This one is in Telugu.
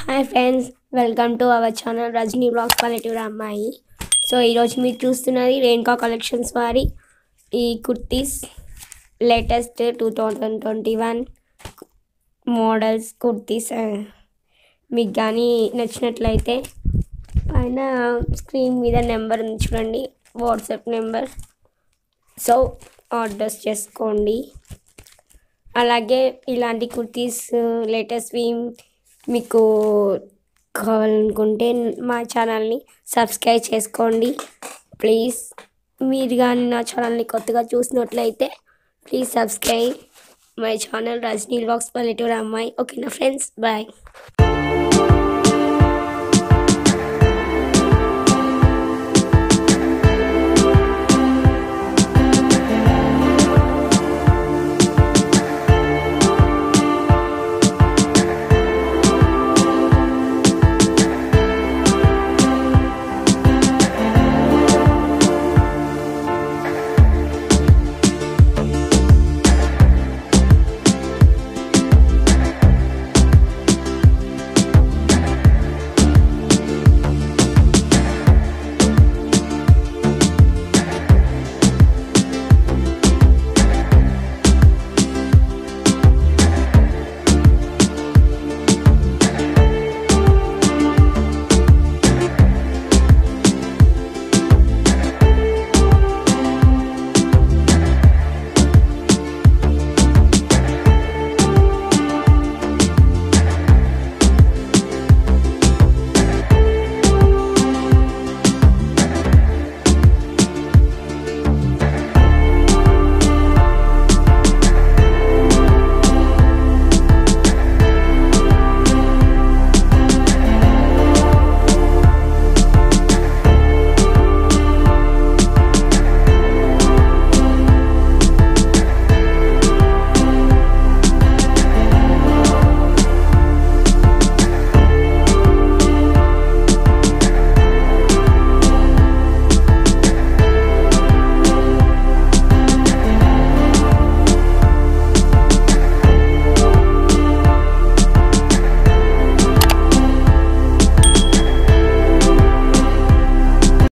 hi friends welcome to our channel Rajani blogs పల్లెటూరు అమ్మాయి సో ఈరోజు మీరు చూస్తున్నది రేణుకా కలెక్షన్స్ వారి ఈ kurtis latest two thousand twenty one models kurtis మీకు కానీ నచ్చినట్లయితే పైన స్క్రీన్ మీద నెంబర్ ఉంది చూడండి వాట్సాప్ నెంబర్ సో ఆర్డర్స్ చేసుకోండి అలాగే ఇలాంటి కుర్తీస్ లేటెస్ట్వి మీకు కావాలనుకుంటే మా ఛానల్ని సబ్స్క్రైబ్ చేసుకోండి ప్లీజ్ మీరు కానీ నా ఛానల్ని కొత్తగా చూసినట్లయితే please subscribe my channel Rajani blogs పల్లెటూరు అమ్మాయి ఓకేనా ఫ్రెండ్స్ బాయ్